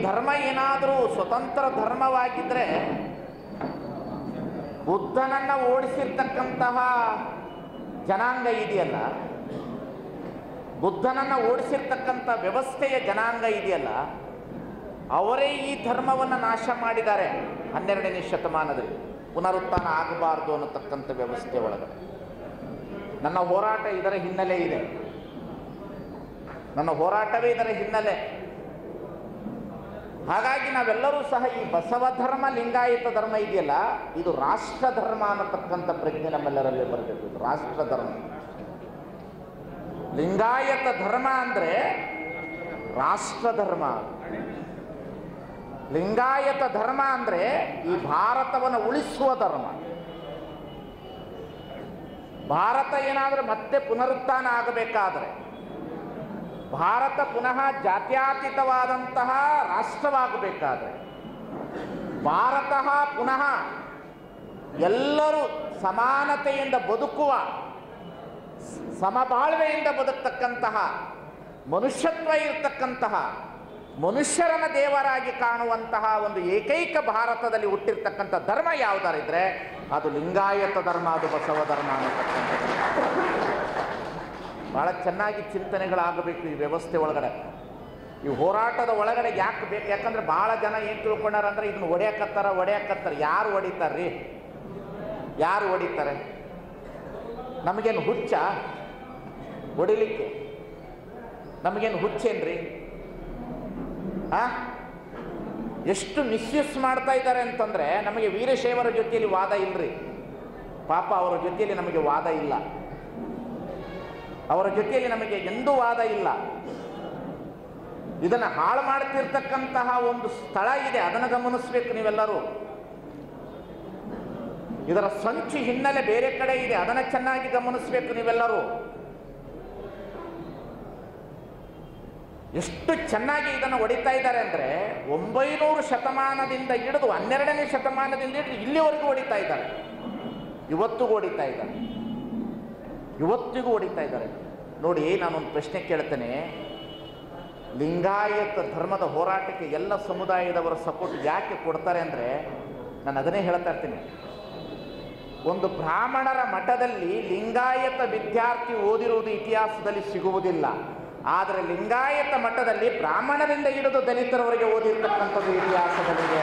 ಧರ್ಮ ಏನಾದರೂ ಸ್ವತಂತ್ರ ಧರ್ಮವಾಗಿದ್ದರೆ ಬುದ್ಧನನ್ನ ಓಡಿಸಿರ್ತಕ್ಕಂತಹ ಜನಾಂಗ ಇದೆಯಲ್ಲ ಬುದ್ಧನನ್ನ ಓಡಿಸಿರ್ತಕ್ಕಂಥ ವ್ಯವಸ್ಥೆಯ ಜನಾಂಗ ಇದೆಯಲ್ಲ ಅವರೇ ಈ ಧರ್ಮವನ್ನು ನಾಶ ಮಾಡಿದ್ದಾರೆ ಹನ್ನೆರಡನೇ ಶತಮಾನದಲ್ಲಿ ಪುನರುತ್ಥಾನ ಆಗಬಾರ್ದು ಅನ್ನತಕ್ಕಂಥ ವ್ಯವಸ್ಥೆ ಒಳಗಡೆ ನನ್ನ ಹೋರಾಟ ಇದರ ಹಿನ್ನೆಲೆ ಇದೆ ನನ್ನ ಹೋರಾಟವೇ ಇದರ ಹಿನ್ನೆಲೆ ಹಾಗಾಗಿ ನಾವೆಲ್ಲರೂ ಸಹ ಈ ಬಸವ ಧರ್ಮ ಲಿಂಗಾಯತ ಧರ್ಮ ಇದೆಯಲ್ಲ ಇದು ರಾಷ್ಟ್ರ ಧರ್ಮ ಅನ್ನತಕ್ಕಂಥ ಪ್ರಜ್ಞೆ ನಮ್ಮೆಲ್ಲರಲ್ಲಿ ಬರಬೇಕು ಇದು ರಾಷ್ಟ್ರ ಧರ್ಮ ಲಿಂಗಾಯತ ಧರ್ಮ ಅಂದ್ರೆ ರಾಷ್ಟ್ರ ಧರ್ಮ ಲಿಂಗಾಯತ ಧರ್ಮ ಅಂದ್ರೆ ಈ ಭಾರತವನ್ನು ಉಳಿಸುವ ಧರ್ಮ ಭಾರತ ಏನಾದರೂ ಮತ್ತೆ ಪುನರುತ್ಥಾನ ಆಗಬೇಕಾದ್ರೆ ಭಾರತ ಪುನಃ ಜಾತ್ಯಾತೀತವಾದಂತಹ ರಾಷ್ಟ್ರವಾಗಬೇಕಾದ್ರೆ ಭಾರತ ಪುನಃ ಎಲ್ಲರೂ ಸಮಾನತೆಯಿಂದ ಬದುಕುವ ಸಮಬಾಳ್ವೆಯಿಂದ ಬದುಕ್ತಕ್ಕಂತಹ ಮನುಷ್ಯತ್ವ ಇರತಕ್ಕಂತಹ ಮನುಷ್ಯರನ್ನ ದೇವರಾಗಿ ಕಾಣುವಂತಹ ಒಂದು ಏಕೈಕ ಭಾರತದಲ್ಲಿ ಹುಟ್ಟಿರ್ತಕ್ಕಂಥ ಧರ್ಮ ಯಾವುದಾರಿದ್ರೆ ಅದು ಲಿಂಗಾಯತ ಧರ್ಮ ಅದು ಬಸವ ಧರ್ಮ ಅನ್ನತಕ್ಕಂಥದ್ದು ಬಹಳ ಚೆನ್ನಾಗಿ ಚಿಂತನೆಗಳಾಗಬೇಕು ಈ ವ್ಯವಸ್ಥೆ ಒಳಗಡೆ ಈ ಹೋರಾಟದ ಒಳಗಡೆ ಯಾಕೆ ಬೇಕು ಯಾಕಂದ್ರೆ ಬಹಳ ಜನ ಏನು ತಿಳ್ಕೊಂಡಾರ ಅಂದ್ರೆ ಇದನ್ನ ಹೊಡೆಯಕತ್ತಾರ ಹೊಡೆಯಕತ್ತಾರ ಯಾರು ಹೊಡಿತಾರ್ರಿ ಯಾರು ಹೊಡಿತಾರೆ ನಮಗೇನು ಹುಚ್ಚ ಹೊಡಿಲಿಕ್ಕೆ ನಮಗೇನು ಹುಚ್ಚೇನ್ರಿ ಆ ಎಷ್ಟು ಮಿಸ್ಯೂಸ್ ಮಾಡ್ತಾ ಇದ್ದಾರೆ ಅಂತಂದ್ರೆ ನಮಗೆ ವೀರಶೈವರ ಜೊತೆಯಲ್ಲಿ ವಾದ ಇಲ್ರಿ ಪಾಪ ಅವರ ಜೊತೆಯಲ್ಲಿ ನಮಗೆ ವಾದ ಇಲ್ಲ ಅವರ ಜೊತೆಯಲ್ಲಿ ನಮಗೆ ಎಂದೂ ವಾದ ಇಲ್ಲ ಇದನ್ನು ಹಾಳು ಮಾಡ್ತಿರ್ತಕ್ಕಂತಹ ಒಂದು ಸ್ಥಳ ಇದೆ ಅದನ್ನು ಗಮನಿಸ್ಬೇಕು ನೀವೆಲ್ಲರೂ ಇದರ ಸಂಚು ಹಿನ್ನೆಲೆ ಬೇರೆ ಕಡೆ ಇದೆ ಅದನ್ನು ಚೆನ್ನಾಗಿ ಗಮನಿಸ್ಬೇಕು ನೀವೆಲ್ಲರೂ ಎಷ್ಟು ಚೆನ್ನಾಗಿ ಇದನ್ನು ಹೊಡಿತಾ ಇದ್ದಾರೆ ಅಂದರೆ ಒಂಬೈನೂರು ಶತಮಾನದಿಂದ ಹಿಡಿದು ಹನ್ನೆರಡನೇ ಶತಮಾನದಿಂದ ಹಿಡಿದು ಇಲ್ಲಿವರೆಗೂ ಹೊಡಿತಾ ಇದ್ದಾರೆ ಇವತ್ತಿಗೂ ಹೊಡಿತಾ ಇದ್ದಾರೆ ಇವತ್ತಿಗೂ ಹೊಡಿತಾ ಇದ್ದಾರೆ ನೋಡಿ ನಾನೊಂದು ಪ್ರಶ್ನೆ ಕೇಳ್ತೇನೆ ಲಿಂಗಾಯತ ಧರ್ಮದ ಹೋರಾಟಕ್ಕೆ ಎಲ್ಲ ಸಮುದಾಯದವರ ಸಪೋರ್ಟ್ ಯಾಕೆ ಕೊಡ್ತಾರೆ ಅಂದರೆ ನಾನು ಅದನ್ನೇ ಹೇಳ್ತಾ ಇರ್ತೀನಿ ಒಂದು ಬ್ರಾಹ್ಮಣರ ಮಠದಲ್ಲಿ ಲಿಂಗಾಯತ ವಿದ್ಯಾರ್ಥಿ ಓದಿರುವುದು ಇತಿಹಾಸದಲ್ಲಿ ಸಿಗುವುದಿಲ್ಲ ಆದರೆ ಲಿಂಗಾಯತ ಮಠದಲ್ಲಿ ಬ್ರಾಹ್ಮಣರಿಂದ ಹಿಡಿದು ದಲಿತರವರೆಗೆ ಓದಿರ್ತಕ್ಕಂಥದ್ದು ಇತಿಹಾಸದಲ್ಲಿದೆ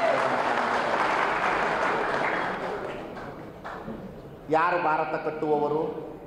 ಯಾರು ಭಾರತ ಕಟ್ಟುವವರು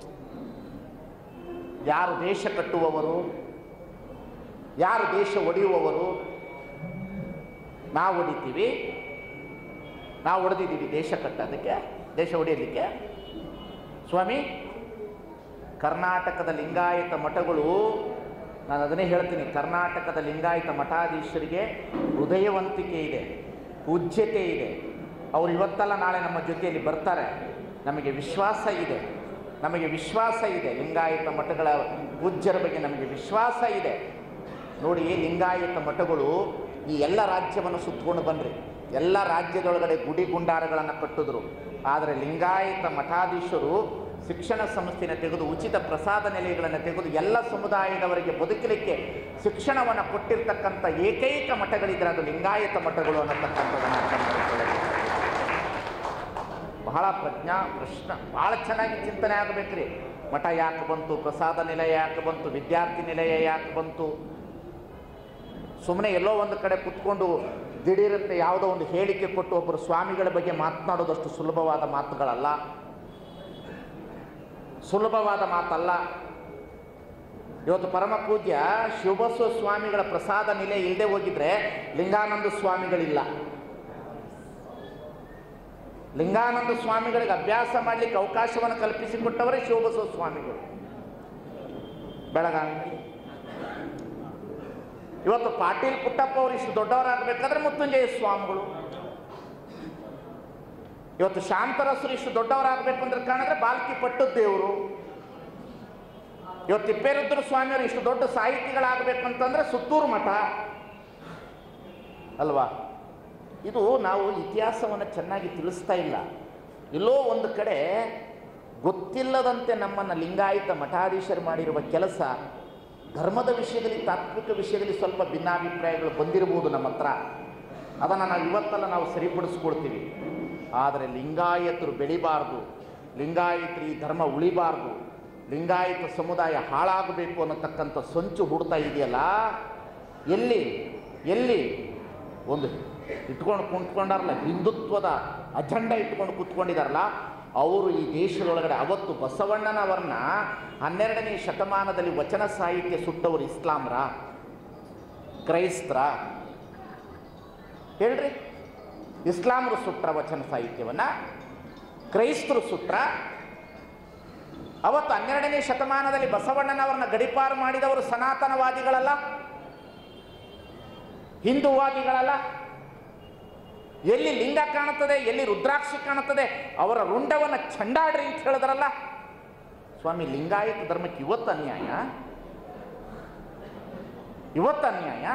ಯಾರು ದೇಶ ಕಟ್ಟುವವರು ಯಾರು ದೇಶ ಒಡೆಯುವವರು ನಾವು ಹೊಡಿತೀವಿ ನಾವು ಹೊಡೆದಿದ್ದೀವಿ ದೇಶ ಕಟ್ಟೋದಕ್ಕೆ ದೇಶ ಹೊಡೆಯಲಿಕ್ಕೆ ಸ್ವಾಮಿ ಕರ್ನಾಟಕದ ಲಿಂಗಾಯತ ಮಠಗಳು ನಾನು ಅದನ್ನೇ ಹೇಳ್ತೀನಿ ಕರ್ನಾಟಕದ ಲಿಂಗಾಯತ ಮಠಾಧೀಶರಿಗೆ ಹೃದಯವಂತಿಕೆ ಇದೆ ಪೂಜ್ಯತೆ ಇದೆ ಅವರು ಇವತ್ತಲ್ಲ ನಾಳೆ ನಮ್ಮ ಜೊತೆಯಲ್ಲಿ ಬರ್ತಾರೆ ನಮಗೆ ವಿಶ್ವಾಸ ಇದೆ ನಮಗೆ ವಿಶ್ವಾಸ ಇದೆ ಲಿಂಗಾಯತ ಮಠಗಳ ಪೂಜ್ಯರ ಬಗ್ಗೆ ನಮಗೆ ವಿಶ್ವಾಸ ಇದೆ ನೋಡಿ ಲಿಂಗಾಯತ ಮಠಗಳು ಈ ಎಲ್ಲ ರಾಜ್ಯವನ್ನು ಸುತ್ತಕೊಂಡು ಬನ್ರಿ ಎಲ್ಲ ರಾಜ್ಯದೊಳಗಡೆ ಗುಡಿ ಗುಂಡಾರಗಳನ್ನು ಕಟ್ಟಿದ್ರು ಆದರೆ ಲಿಂಗಾಯತ ಮಠಾಧೀಶರು ಶಿಕ್ಷಣ ಸಂಸ್ಥೆನ ತೆಗೆದು ಉಚಿತ ಪ್ರಸಾದ ನೆಲೆಗಳನ್ನು ತೆಗೆದು ಎಲ್ಲ ಸಮುದಾಯದವರಿಗೆ ಬದುಕಲಿಕ್ಕೆ ಶಿಕ್ಷಣವನ್ನು ಕೊಟ್ಟಿರ್ತಕ್ಕಂಥ ಏಕೈಕ ಮಠಗಳಿದ್ರೆ ಅದು ಲಿಂಗಾಯತ ಮಠಗಳು ಅನ್ನತಕ್ಕಂಥದ್ದನ್ನು ಅರ್ಥ ಮಾಡಿಕೊಳ್ಳಬೇಕು. ಬಹಳ ಪ್ರಜ್ಞಾ ಪ್ರಶ್ನ ಬಹಳ ಚೆನ್ನಾಗಿ ಚಿಂತನೆ ಆಗಬೇಕ್ರಿ ಮಠ ಯಾಕೆ ಬಂತು ಪ್ರಸಾದ ನಿಲಯ ಯಾಕೆ ಬಂತು ವಿದ್ಯಾರ್ಥಿ ನಿಲಯ ಯಾಕೆ ಬಂತು ಸುಮ್ಮನೆ ಎಲ್ಲೋ ಒಂದು ಕಡೆ ಕುತ್ಕೊಂಡು ದಿಢೀರಂತೆ ಯಾವುದೋ ಒಂದು ಹೇಳಿಕೆ ಕೊಟ್ಟು ಒಬ್ಬರು ಸ್ವಾಮಿಗಳ ಬಗ್ಗೆ ಮಾತನಾಡೋದಷ್ಟು ಸುಲಭವಾದ ಮಾತುಗಳಲ್ಲ ಸುಲಭವಾದ ಮಾತಲ್ಲ ಇವತ್ತು ಪರಮ ಪೂಜ್ಯ ಶಿವಬಸವ ಸ್ವಾಮಿಗಳ ಪ್ರಸಾದ ನಿಲಯ ಇಲ್ಲದೆ ಹೋಗಿದ್ರೆ ಲಿಂಗಾನಂದ ಸ್ವಾಮಿಗಳಿಲ್ಲ ಲಿಂಗಾನಂದ ಸ್ವಾಮಿಗಳಿಗೆ ಅಭ್ಯಾಸ ಮಾಡಲಿಕ್ಕೆ ಅವಕಾಶವನ್ನು ಕಲ್ಪಿಸಿಕೊಟ್ಟವರೇ ಶಿವಬಸವ ಸ್ವಾಮಿಗಳು ಬೆಳಗಾವಿ ಇವತ್ತು ಪಾಟೀಲ್ ಪುಟ್ಟಪ್ಪ ಅವರು ಇಷ್ಟು ದೊಡ್ಡವರಾಗಬೇಕಾದ್ರೆ ಮೃತ್ಯುಂಜಯ ಸ್ವಾಮಿಗಳು ಇವತ್ತು ಶಾಂತರಸರು ಇಷ್ಟು ದೊಡ್ಡವರಾಗಬೇಕು ಅಂದ್ರೆ ಕಾಣಿದ್ರೆ ಬಾಲ್ಕಿ ಪಟ್ಟದ ದೇವರು ಇವತ್ತು ತಿಪ್ಪೇರುದ್ರ ಸ್ವಾಮಿಯವರು ಇಷ್ಟು ದೊಡ್ಡ ಸಾಹಿತಿಗಳಾಗಬೇಕು ಅಂತಂದ್ರೆ ಸುತ್ತೂರು ಮಠ ಅಲ್ವಾ ಇದು ನಾವು ಇತಿಹಾಸವನ್ನು ಚೆನ್ನಾಗಿ ತಿಳಿಸ್ತಾ ಇಲ್ಲ ಎಲ್ಲೋ ಒಂದು ಕಡೆ ಗೊತ್ತಿಲ್ಲದಂತೆ ನಮ್ಮನ್ನು ಲಿಂಗಾಯತ ಮಠಾಧೀಶರು ಮಾಡಿರುವ ಕೆಲಸ ಧರ್ಮದ ವಿಷಯದಲ್ಲಿ ತಾತ್ವಿಕ ವಿಷಯದಲ್ಲಿ ಸ್ವಲ್ಪ ಭಿನ್ನಾಭಿಪ್ರಾಯಗಳು ಬಂದಿರಬಹುದು ನಮ್ಮ ಹತ್ರ ಅದನ್ನು ನಾವು ಇವತ್ತೆಲ್ಲ ನಾವು ಸರಿಪಡಿಸ್ಕೊಳ್ತೀವಿ ಆದರೆ ಲಿಂಗಾಯತರು ಬೆಳಿಬಾರ್ದು ಲಿಂಗಾಯತರು ಈ ಧರ್ಮ ಉಳಿಬಾರ್ದು ಲಿಂಗಾಯತ ಸಮುದಾಯ ಹಾಳಾಗಬೇಕು ಅನ್ನತಕ್ಕಂಥ ಸಂಚು ಹುಡ್ತಾ ಇದೆಯಲ್ಲ ಎಲ್ಲಿ ಎಲ್ಲಿ ಒಂದು ಇಟ್ಕೊಂಡು ಕುಂತ್ಕೊಂಡಾರಲ್ಲ ಹಿಂದುತ್ವದ ಅಜೆಂಡ ಇಟ್ಕೊಂಡು ಕೂತ್ಕೊಂಡಿದಾರಲ್ಲ ಅವರು ಈ ದೇಶದೊಳಗಡೆ ಅವತ್ತು ಬಸವಣ್ಣನವರನ್ನ ಹನ್ನೆರಡನೇ ಶತಮಾನದಲ್ಲಿ ವಚನ ಸಾಹಿತ್ಯ ಸುಟ್ಟವರು ಇಸ್ಲಾಮ್ರ ಕ್ರೈಸ್ತರ ಹೇಳ್ರಿ ಇಸ್ಲಾಮರು ಸುಟ್ರ ವಚನ ಸಾಹಿತ್ಯವನ್ನ ಕ್ರೈಸ್ತರು ಸುಟ್ರ ಅವತ್ತು ಹನ್ನೆರಡನೇ ಶತಮಾನದಲ್ಲಿ ಬಸವಣ್ಣನವರನ್ನ ಗಡಿಪಾರು ಮಾಡಿದವರು ಸನಾತನವಾದಿಗಳಲ್ಲ ಹಿಂದೂವಾದಿಗಳಲ್ಲ ಎಲ್ಲಿ ಲಿಂಗ ಕಾಣುತ್ತದೆ ಎಲ್ಲಿ ರುದ್ರಾಕ್ಷಿ ಕಾಣುತ್ತದೆ ಅವರ ರುಂಡವನ್ನು ಚಂಡಾಡ್ರಿ ಅಂತ ಹೇಳಿದ್ರಲ್ಲ ಸ್ವಾಮಿ ಲಿಂಗಾಯತ ಧರ್ಮಕ್ಕೆ ಇವತ್ತು ಅನ್ಯಾಯ ಇವತ್ತು ಅನ್ಯಾಯ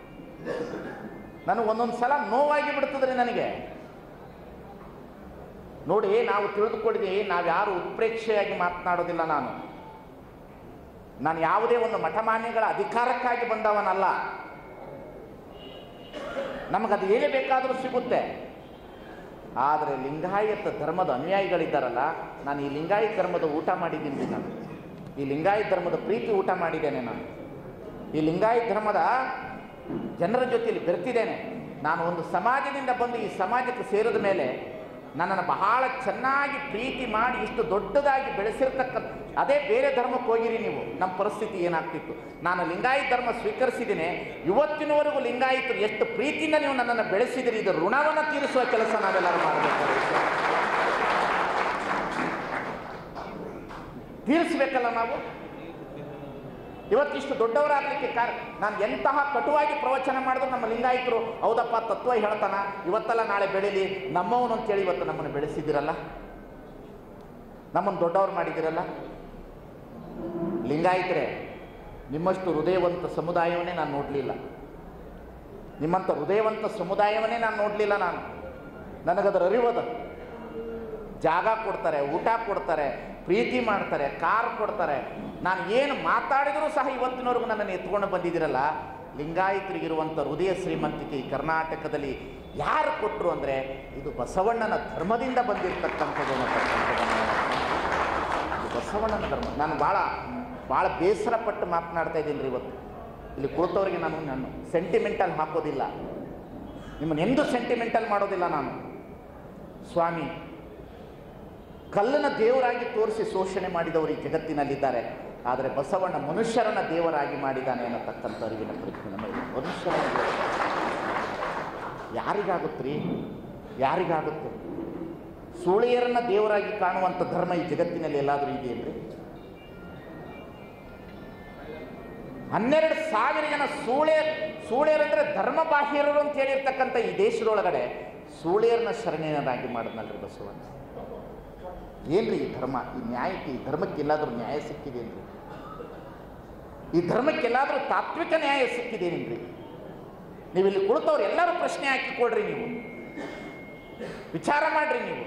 ನನಗೆ ಒಂದೊಂದು ಸಲ ನೋವಾಗಿ ಬಿಡ್ತದ್ರಿ ನನಗೆ ನೋಡಿ ನಾವು ತಿಳಿದುಕೊಂಡಿದ್ದೀವಿ ನಾವು ಯಾರು ಉತ್ಪ್ರೇಕ್ಷೆಯಾಗಿ ಮಾತನಾಡೋದಿಲ್ಲ ನಾನು ನಾನು ಯಾವುದೇ ಒಂದು ಮಠಮಾನ್ಯಗಳ ಅಧಿಕಾರಕ್ಕಾಗಿ ಬಂದವನಲ್ಲ ನಮಗದು ಏನೇ ಬೇಕಾದರೂ ಸಿಗುತ್ತೆ ಆದರೆ ಲಿಂಗಾಯತ ಧರ್ಮದ ಅನುಯಾಯಿಗಳಿದ್ದಾರಲ್ಲ ನಾನು ಈ ಲಿಂಗಾಯತ ಧರ್ಮದ ಊಟ ಮಾಡಿದ್ದೀನಿ ನಾನು ಈ ಲಿಂಗಾಯತ ಧರ್ಮದ ಪ್ರೀತಿ ಊಟ ಮಾಡಿದ್ದೇನೆ ನಾನು ಈ ಲಿಂಗಾಯತ ಧರ್ಮದ ಜನರ ಜೊತೆಯಲ್ಲಿ ಬೆರೆತಿದ್ದೇನೆ ನಾನು ಒಂದು ಸಮಾಜದಿಂದ ಬಂದು ಈ ಸಮಾಜಕ್ಕೆ ಸೇರಿದ ಮೇಲೆ ನನ್ನನ್ನು ಬಹಳ ಚೆನ್ನಾಗಿ ಪ್ರೀತಿ ಮಾಡಿ ಇಷ್ಟು ದೊಡ್ಡದಾಗಿ ಬೆಳೆಸಿರ್ತಕ್ಕಂಥ ಅದೇ ಬೇರೆ ಧರ್ಮಕ್ಕೆ ಹೋಗಿರಿ ನೀವು ನಮ್ಮ ಪರಿಸ್ಥಿತಿ ಏನಾಗ್ತಿತ್ತು ನಾನು ಲಿಂಗಾಯತ ಧರ್ಮ ಸ್ವೀಕರಿಸಿದ್ದೀನಿ ಇವತ್ತಿನವರೆಗೂ ಲಿಂಗಾಯತರು ಎಷ್ಟು ಪ್ರೀತಿಯಿಂದ ನೀವು ನನ್ನನ್ನು ಬೆಳೆಸಿದಿರಿ ಇದು ಋಣವನ್ನು ತೀರಿಸುವ ಕೆಲಸ ನಾವೆಲ್ಲರೂ ಮಾಡಬೇಕಾಗುತ್ತೆ ತೀರಿಸ್ಬೇಕಲ್ಲ ನಾವು ಇವತ್ತಿಷ್ಟು ದೊಡ್ಡವರಾಗಲಿಕ್ಕೆ ಕಾರ ನಾನು ಎಂತಹ ಕಟುವಾಗಿ ಪ್ರವಚನ ಮಾಡಿದ್ರು ನಮ್ಮ ಲಿಂಗಾಯತರು ಹೌದಪ್ಪ ತತ್ವ ಹೇಳ್ತಾನ ಇವತ್ತೆಲ್ಲ ನಾಳೆ ಬೆಳೀಲಿ ನಮ್ಮವನು ಅಂತೇಳಿ ಇವತ್ತು ನಮ್ಮನ್ನು ಬೆಳೆಸಿದಿರಲ್ಲ ನಮ್ಮನ್ನು ದೊಡ್ಡವ್ರು ಮಾಡಿದಿರಲ್ಲ ಲಿಂಗಾಯತರೇ ನಿಮ್ಮಷ್ಟು ಹೃದಯವಂತ ಸಮುದಾಯವನ್ನೇ ನಾನು ನೋಡಲಿಲ್ಲ ನಿಮ್ಮಂಥ ಹೃದಯವಂತ ಸಮುದಾಯವನ್ನೇ ನಾನು ನೋಡಲಿಲ್ಲ ನಾನು ನನಗದರ ಅರಿವದ ಜಾಗ ಕೊಡ್ತಾರೆ ಊಟ ಕೊಡ್ತಾರೆ ಪ್ರೀತಿ ಮಾಡ್ತಾರೆ ಕಾರ್ ಕೊಡ್ತಾರೆ ನಾನು ಏನು ಮಾತಾಡಿದರೂ ಸಹ ಇವತ್ತಿನವರೆಗೂ ನನ್ನನ್ನು ಎತ್ಕೊಂಡು ಬಂದಿದ್ದೀರಲ್ಲ ಲಿಂಗಾಯತರಿಗಿರುವಂಥ ಹೃದಯ ಶ್ರೀಮಂತಿಕೆ ಈ ಕರ್ನಾಟಕದಲ್ಲಿ ಯಾರು ಕೊಟ್ಟರು ಅಂದರೆ ಇದು ಬಸವಣ್ಣನ ಧರ್ಮದಿಂದ ಬಂದಿರತಕ್ಕಂಥದ್ದು ಅನ್ನತಕ್ಕಂಥದ್ದನ್ನು ಇದು ಬಸವಣ್ಣನ ಧರ್ಮ ನಾನು ಭಾಳ ಭಾಳ ಬೇಸರಪಟ್ಟು ಮಾತನಾಡ್ತಾ ಇದ್ದೀನಿ ರೀ ಇವತ್ತು ಇಲ್ಲಿ ಕುಳಿತವರಿಗೆ ನಾನು ನಾನು ಸೆಂಟಿಮೆಂಟಲ್ ಹಾಕೋದಿಲ್ಲ ನಿಮ್ಮನ್ನು ಎಂದೂ ಸೆಂಟಿಮೆಂಟಲ್ ಮಾಡೋದಿಲ್ಲ ನಾನು ಸ್ವಾಮಿ ಕಲ್ಲನ ದೇವರಾಗಿ ತೋರಿಸಿ ಶೋಷಣೆ ಮಾಡಿದವರು ಈ ಜಗತ್ತಿನಲ್ಲಿದ್ದಾರೆ ಆದರೆ ಬಸವಣ್ಣ ಮನುಷ್ಯರನ್ನ ದೇವರಾಗಿ ಮಾಡಿದ್ದಾನೆ ಅನ್ನತಕ್ಕಂಥ ಅರಿವಿನ ಪ್ರಜ್ಞೆ ನಮಗೆ ಮನುಷ್ಯರನ್ನ ದೇವರು. ಯಾರಿಗಾಗುತ್ತ್ರಿ ಯಾರಿಗಾಗುತ್ತೆ ಸೂಳೆಯರನ್ನ ದೇವರಾಗಿ ಕಾಣುವಂಥ ಧರ್ಮ ಈ ಜಗತ್ತಿನಲ್ಲಿ ಎಲ್ಲಾದರೂ ಇದೆಯೇನ್ರಿ ಹನ್ನೆರಡು ಸಾವಿರ ಜನ ಸೂಳೆ ಸೂಳೆಯರಂದ್ರೆ ಧರ್ಮ ಬಾಹ್ಯರು ಅಂತ ಹೇಳಿರ್ತಕ್ಕಂಥ ಈ ದೇಶದೊಳಗಡೆ ಸೂಳೆಯರನ್ನ ಶರಣೆಯರಾಗಿ ಮಾಡಿದ್ನಲ್ರಿ ಬಸವಣ್ಣ ಏನ್ರಿ ಈ ಧರ್ಮ ಈ ನ್ಯಾಯಕ್ಕೆ ಈ ಧರ್ಮಕ್ಕೆ ಎಲ್ಲಾದರೂ ನ್ಯಾಯ ಸಿಕ್ಕಿದೇನ್ರಿ ಈ ಧರ್ಮಕ್ಕೆಲ್ಲಾದರೂ ತಾತ್ವಿಕ ನ್ಯಾಯ ಸಿಕ್ಕಿದೇನೇನ್ರಿ ನೀವು ಇಲ್ಲಿ ಕುಳಿತವ್ರು ಎಲ್ಲರೂ ಪ್ರಶ್ನೆ ಹಾಕಿಕೊಡ್ರಿ ನೀವು ವಿಚಾರ ಮಾಡ್ರಿ ನೀವು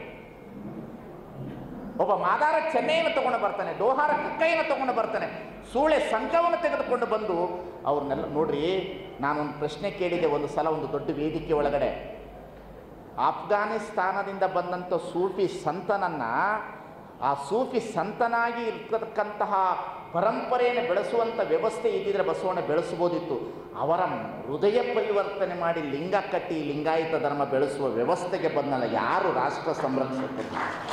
ಒಬ್ಬ ಮಾದಾರ ಚೆನ್ನೈಯನ್ನು ತಗೊಂಡು ಬರ್ತಾನೆ ಡೋಹಾರ ಕಕ್ಕೈಯನ್ನು ತಗೊಂಡು ಬರ್ತಾನೆ ಸೂಳೆ ಸಂಘವನ್ನು ತೆಗೆದುಕೊಂಡು ಬಂದು ಅವ್ರನ್ನೆಲ್ಲ ನೋಡ್ರಿ ನಾನೊಂದು ಪ್ರಶ್ನೆ ಕೇಳಿದೆ ಒಂದು ಸಲ ಒಂದು ದೊಡ್ಡ ವೇದಿಕೆ ಒಳಗಡೆ ಆಫ್ಘಾನಿಸ್ತಾನದಿಂದ ಬಂದಂಥ ಸೂಫಿ ಸಂತನನ್ನ ಆ ಸೂಫಿ ಸಂತನಾಗಿ ಇರ್ತಕ್ಕಂತಹ ಪರಂಪರೆಯನ್ನು ಬೆಳೆಸುವಂಥ ವ್ಯವಸ್ಥೆ ಇದ್ದಿದ್ರೆ ಬಸವಣ್ಣ ಬೆಳೆಸ್ಬೋದಿತ್ತು ಅವರ ಹೃದಯ ಪರಿವರ್ತನೆ ಮಾಡಿ ಲಿಂಗ ಕಟ್ಟಿ ಲಿಂಗಾಯತ ಧರ್ಮ ಬೆಳೆಸುವ ವ್ಯವಸ್ಥೆಗೆ ಬಂದಲ್ಲ ಯಾರು ರಾಷ್ಟ್ರ ಸಂರಕ್ಷಕರು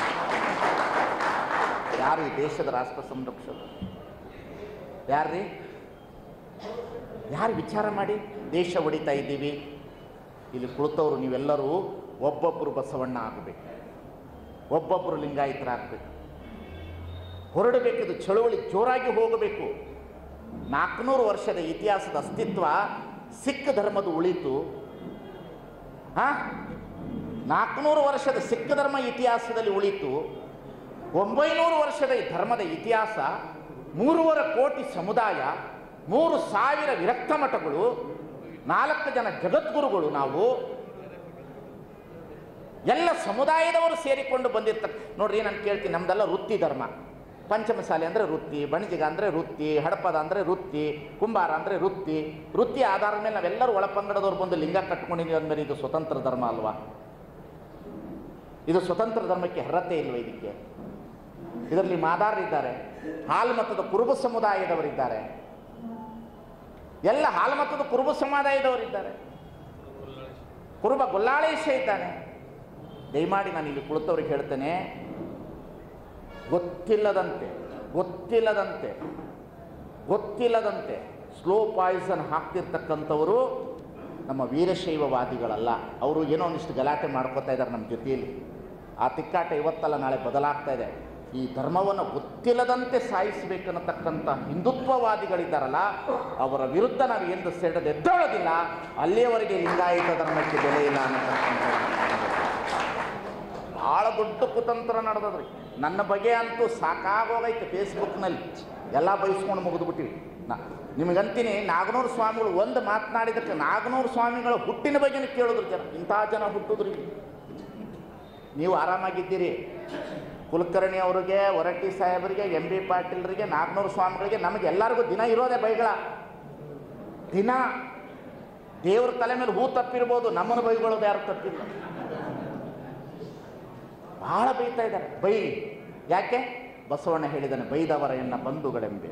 ಯಾರು ಈ ದೇಶದ ರಾಷ್ಟ್ರ ಸಂರಕ್ಷಕರು ಯಾರ್ರೀ ಯಾರು ವಿಚಾರ ಮಾಡಿ ದೇಶ ಹೊಡಿತಾ ಇದ್ದೀವಿ ಇಲ್ಲಿ ಕುಳಿತವರು ನೀವೆಲ್ಲರೂ ಒಬ್ಬೊಬ್ಬರು ಬಸವಣ್ಣ ಆಗಬೇಕು ಒಬ್ಬೊಬ್ಬರು ಲಿಂಗಾಯತರಾಗಬೇಕು ಹೊರಡಬೇಕಿದು ಚಳುವಳಿ ಜೋರಾಗಿ ಹೋಗಬೇಕು ನಾಲ್ಕುನೂರು ವರ್ಷದ ಇತಿಹಾಸದ ಅಸ್ತಿತ್ವ ಸಿಖ್ ಧರ್ಮದ ಉಳಿತು ಹಾ ನಾಲ್ಕುನೂರು ವರ್ಷದ ಸಿಖ್ ಧರ್ಮ ಇತಿಹಾಸದಲ್ಲಿ ಉಳಿತು ಒಂಬೈನೂರು ವರ್ಷದ ಈ ಧರ್ಮದ ಇತಿಹಾಸ ಮೂರುವರೆ ಕೋಟಿ ಸಮುದಾಯ ಮೂರು ಸಾವಿರ ವಿರಕ್ತ ಮಠಗಳು ನಾಲ್ಕು ಜನ ಜಗದ್ಗುರುಗಳು ನಾವು ಎಲ್ಲ ಸಮುದಾಯದವರು ಸೇರಿಕೊಂಡು ಬಂದಿರ್ತಕ್ಕ ನೋಡ್ರಿ ನಾನು ಕೇಳ್ತೀನಿ ನಮ್ದೆಲ್ಲ ವೃತ್ತಿ ಧರ್ಮ ಪಂಚಮಸಾಲಿ ಅಂದರೆ ವೃತ್ತಿ ಬಣಿಜಿಗ ಅಂದರೆ ವೃತ್ತಿ ಹಡಪದ ಅಂದರೆ ವೃತ್ತಿ ಕುಂಬಾರ ಅಂದರೆ ವೃತ್ತಿ ವೃತ್ತಿ ಆಧಾರದ ಮೇಲೆ ನಾವೆಲ್ಲರೂ ಒಳಪಂಗಡದವ್ರು ಬಂದು ಲಿಂಗ ಕಟ್ಕೊಂಡಿದ್ದೀವಿ ಅಂದಮೇಲೆ ಇದು ಸ್ವತಂತ್ರ ಧರ್ಮ ಅಲ್ವಾ ಇದು ಸ್ವತಂತ್ರ ಧರ್ಮಕ್ಕೆ ಅರ್ಹತೆ ಇಲ್ವ ಇದಕ್ಕೆ ಇದರಲ್ಲಿ ಮಾದಾರರಿದ್ದಾರೆ ಹಾಲ್ಮತದ ಕುರುಬ ಸಮುದಾಯದವರಿದ್ದಾರೆ ಎಲ್ಲ ಹಾಲ್ಮತದ ಕುರುಬ ಸಮುದಾಯದವರಿದ್ದಾರೆ ಕುರುಬ ಗೊಲ್ಲಾಳೇಶ ಇದ್ದಾನೆ ದಯಮಾಡಿ ನಾನು ಇಲ್ಲಿ ಕುಳಿತವ್ರಿಗೆ ಹೇಳ್ತೇನೆ ಗೊತ್ತಿಲ್ಲದಂತೆ ಗೊತ್ತಿಲ್ಲದಂತೆ ಗೊತ್ತಿಲ್ಲದಂತೆ ಸ್ಲೋ ಪಾಯ್ಸನ್ ಹಾಕ್ತಿರ್ತಕ್ಕಂಥವರು ನಮ್ಮ ವೀರಶೈವವಾದಿಗಳಲ್ಲ ಅವರು ಏನೋ ಒಂದಿಷ್ಟು ಗಲಾಟೆ ಮಾಡ್ಕೋತಾ ಇದ್ದಾರೆ ನಮ್ಮ ಜೊತೆಯಲ್ಲಿ ಆ ತಿಕ್ಕಾಟ ಇವತ್ತಲ್ಲ ನಾಳೆ ಬದಲಾಗ್ತಾ ಇದೆ ಈ ಧರ್ಮವನ್ನು ಗೊತ್ತಿಲ್ಲದಂತೆ ಸಾಯಿಸಬೇಕನ್ನತಕ್ಕಂಥ ಹಿಂದುತ್ವವಾದಿಗಳಿದ್ದಾರಲ್ಲ ಅವರ ವಿರುದ್ಧ ನಾವು ಎಂದು ಸೆಡೆದು ಎದ್ದೇಳೋದಿಲ್ಲ ಅಲ್ಲಿಯವರೆಗೆ ಲಿಂಗಾಯತ ಧರ್ಮಕ್ಕೆ ಬೆಲೆ ಇಲ್ಲ ಅನ್ನತಕ್ಕಂಥದ್ದು ಭಾಳ ದೊಡ್ಡ ಕುತಂತ್ರ ನಡೆದದ್ರಿ ನನ್ನ ಬಗ್ಗೆ ಅಂತೂ ಸಾಕಾಗೋಗೈತೆ ಫೇಸ್ಬುಕ್ನಲ್ಲಿ ಎಲ್ಲ ಬಯಸ್ಕೊಂಡು ಮುಗಿದ್ಬಿಟ್ಟಿವಿ ನಾ ನಿಮಗಂತೀನಿ ನಾಗನೂರು ಸ್ವಾಮಿಗಳು ಒಂದು ಮಾತನಾಡಿದಕ್ಕೆ ನಾಗನೂರು ಸ್ವಾಮಿಗಳ ಹುಟ್ಟಿನ ಬಗ್ಗೆನೇ ಕೇಳಿದ್ರು ಜನ ಇಂಥ ಜನ ಹುಟ್ಟಿದ್ರಿ ನೀವು ಆರಾಮಾಗಿದ್ದೀರಿ ಕುಲಕರ್ಣಿ ಅವರಿಗೆ ಹೊರಟ್ಟಿ ಸಾಹೇಬರಿಗೆ ಎಂ ಬಿ ಪಾಟೀಲ್ರಿಗೆ ನಾಗನೂರು ಸ್ವಾಮಿಗಳಿಗೆ ನಮಗೆ ಎಲ್ಲರಿಗೂ ದಿನ ಇರೋದೇ ಬೈಗಳ ದಿನ ದೇವ್ರ ತಲೆ ಮೇಲೆ ಹೂ ತಪ್ಪಿರ್ಬೋದು ನಮ್ಮನ್ನು ಬೈಗಳೋದು ಯಾರು ತಪ್ಪಿಲ್ಲ ಬಹಳ ಬೈತಾ ಇದ್ದಾರೆ ಬೈ ಯಾಕೆ ಬಸವಣ್ಣ ಹೇಳಿದಾನೆ ಬೈದವರ ಎನ್ನ ಬಂಧುಗಳೆಂಬೆ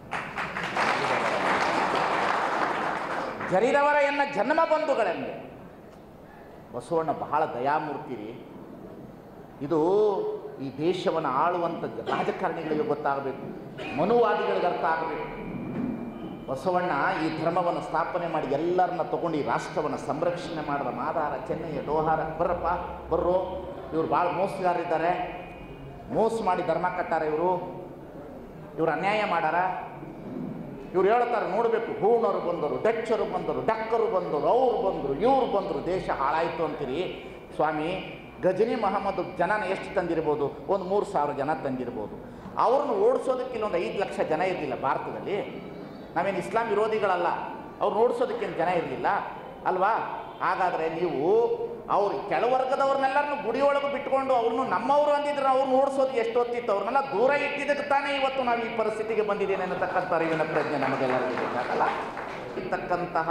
ಜರಿದವರ ಎನ್ನ ಜನ್ಮ ಬಂಧುಗಳೆಂಬೆ ಬಸವಣ್ಣ ಬಹಳ ದಯಾಮೂರ್ತಿ ರೀ ಇದು ಈ ದೇಶವನ್ನು ಆಳುವಂಥ ರಾಜಕಾರಣಿಗಳಿಗೆ ಗೊತ್ತಾಗಬೇಕು ಮನುವಾದಿಗಳಿಗೆ ಅರ್ಥ ಆಗಬೇಕು ಬಸವಣ್ಣ ಈ ಧರ್ಮವನ್ನು ಸ್ಥಾಪನೆ ಮಾಡಿ ಎಲ್ಲರನ್ನ ತಗೊಂಡು ಈ ರಾಷ್ಟ್ರವನ್ನು ಸಂರಕ್ಷಣೆ ಮಾಡಿದ ಮಾದಾರ ಚೆನ್ನಯ್ಯ ದೋಹಾರ ಬರ್ರಪ್ಪ ಬರ್ರೋ ಇವ್ರು ಭಾಳ ಮೋಸಗಾರಿದ್ದಾರೆ ಮೋಸ ಮಾಡಿ ಧರ್ಮ ಕಟ್ಟಾರ ಇವರು ಇವ್ರು ಅನ್ಯಾಯ ಮಾಡಾರ ಇವ್ರು ಹೇಳ್ತಾರೆ ನೋಡಬೇಕು ಹೂಣರು ಬಂದರು ಡಚ್ಚರು ಬಂದರು ಡಕ್ಕರು ಬಂದರು ಅವ್ರು ಬಂದರು ಇವ್ರು ಬಂದರು ದೇಶ ಹಾಳಾಯಿತು ಅಂತೀರಿ ಸ್ವಾಮಿ ಗಜನಿ ಮಹಮ್ಮದ್ ಜನನ ಎಷ್ಟು ತಂದಿರ್ಬೋದು ಒಂದು ಮೂರು ಸಾವಿರ ಜನ ತಂದಿರ್ಬೋದು ಅವ್ರನ್ನ ಓಡಿಸೋದಕ್ಕೆ ಇಲ್ಲೊಂದು ಐದು ಲಕ್ಷ ಜನ ಇರಲಿಲ್ಲ ಭಾರತದಲ್ಲಿ ನಾವೇನು ಇಸ್ಲಾಂ ವಿರೋಧಿಗಳಲ್ಲ ಅವ್ರು ಓಡಿಸೋದಕ್ಕೇನು ಜನ ಇರಲಿಲ್ಲ ಅಲ್ವಾ ಹಾಗಾದರೆ ನೀವು ಅವ್ರು ಕೆಳವರ್ಗದವ್ರನ್ನೆಲ್ಲರನ್ನು ಗುಡಿಯೊಳಗೆ ಬಿಟ್ಕೊಂಡು ಅವ್ರನ್ನು ನಮ್ಮವರು ಅಂದಿದ್ರೆ ಅವ್ರನ್ನ ಓಡಿಸೋದು ಎಷ್ಟು ಹೊತ್ತಿತ್ತು ಅವ್ರನ್ನೆಲ್ಲ ದೂರ ಇಟ್ಟಿದ್ದಕ್ಕೆ ತಾನೇ ಇವತ್ತು ನಾವು ಈ ಪರಿಸ್ಥಿತಿಗೆ ಬಂದಿದ್ದೇನೆ ಅನ್ನತಕ್ಕಂಥ ಅರಿವಿನ ಪ್ರಜ್ಞೆ ನಮಗೆಲ್ಲರಿಗೂ ಬೇಕಾಗಲ್ಲ ಇರ್ತಕ್ಕಂತಹ